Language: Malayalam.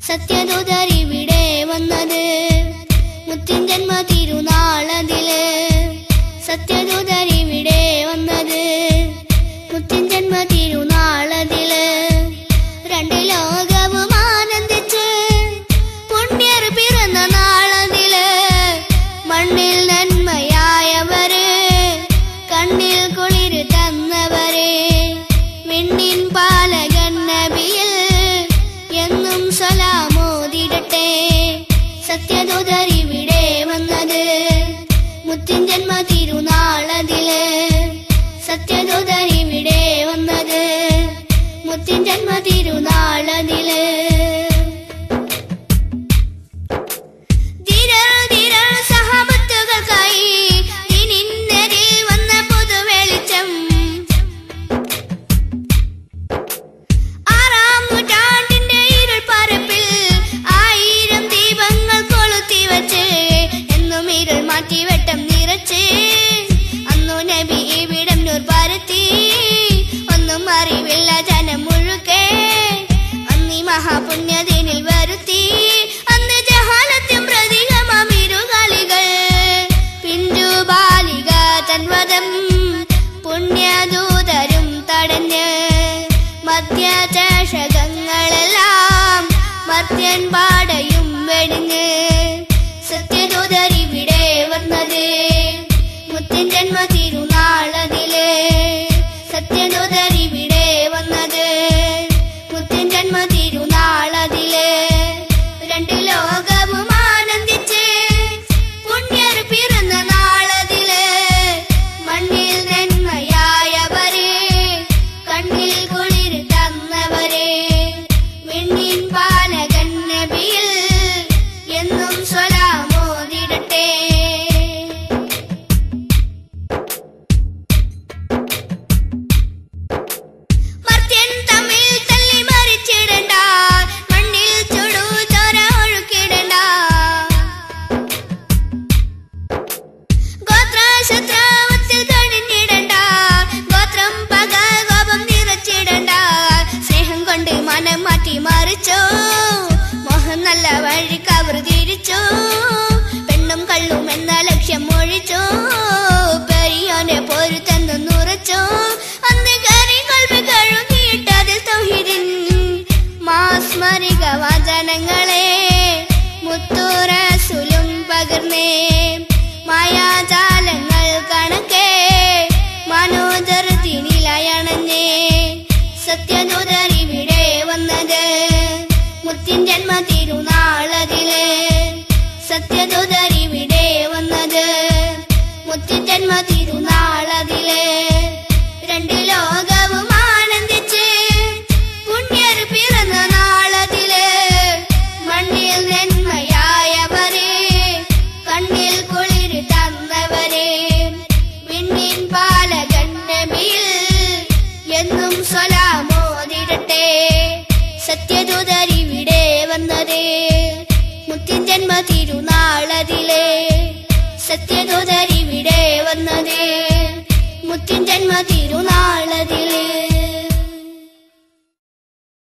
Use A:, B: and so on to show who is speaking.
A: സത്യദൂതരിവിടെ വന്നത് മുത്തിൻ ജന്മ തിരുനാളതില് സത്യദൂതരിവിടെ വന്നത് മുത്തിൻ ജന്മ തിരുനാളതില് രണ്ട് ലോകവും ആനന്ദിച്ച് പുണ്യർ പിറന്ന നാളതില് മണ്ണിൽ നന്മയായവര് കണ്ണിൽ കുളിര് തന്നവരെ വിണ്ണിൻ പാലകൻ നബിയിൽ എന്നും സലാമോദിടട്ടെ സത്യദൂതരിവിടെ വന്നത് മുത്തിൻ ജന്മ തിരുനാളതില് സത്യദൂതരിവിടെ വന്നത് മുത്തിൻ ജന്മ തിരുനാളതില് ധീരർ ധീരർ സഹാബത്തുകൾക്കായി ദിനിന്നരിൽ വന്ന പുതുവെളിച്ചം ആറാം നൂറ്റാണ്ടിന്റെ ഇരുൾ പരപ്പിൽ ആയിരം ദീപങ്ങൾ കൊളുത്തി വച്ച് എന്നും ഇരുൾ മാറ്റി വെട്ടം നിറച്ച് അന്നു നബി ഇവിടം നൂർ പരത്തി ഒന്നും അറിവില്ല ജനം മുഴുക്കെ അന്നീ മഹാപുണ്യദിനിൽ വരുത്തി അന്ന് ജഹാലത്തും പ്രതീകമാമിരുകാലികൾ പിഞ്ചു ബാലിക തൻവദം പുണ്യദൂതരും തടഞ്ഞ് മധ്യചഷകങ്ങളെല്ലാം മർത്യൻ പാടയും വെടിഞ്ഞ് സത്യദൂതരിവിടെ വന്നത് മുത്തിൻ ജന്മ തിരുനാളതില് സത്യദൂതരിവിടെ വന്നത് മുത്തിൻ ജന്മ തിരുനാളതില് രണ്ട് ലോകവും ആനന്ദിച്ച് പുണ്യർ പിറന്ന നാളതില് മണ്ണിൽ നന്മയായവരെ കണ്ണിൽ കുളിർ തന്നവരെ വെണ്ണിൻ പാലകൻ നബിയിൽ എന്നും സ്വലാമോദിടട്ടെ മർത്യൻ തമ്മിൽ തല്ലി മറിച്ചിടണ്ട മണ്ണിൽ ചുടു ചോര ഒഴുക്കിടണ്ട ഗോത്രശത്രാവത്തിൽ കണിഞ്ഞിടണ്ട ഗോത്രം പക കോപം നിറച്ചിടണ്ട സ്നേഹം കൊണ്ട് മനം മാറ്റി മറിച്ചു മോഹം നല്ല വഴി കവർ തിരിച്ചു പെണ്ണും കള്ളും എന്ന ലക്ഷ്യം ഒഴിച്ചു പെരിയോനെ പൊരുത്തെന്ന് നുറച്ചു അന്ന് കരി കൊൽവ് കഴുകിയിട്ടതിൽ തൊഹിരിൻ മാസ്മരിക വചനങ്ങളെ മുത്തൂറസുലും പകർന്നേ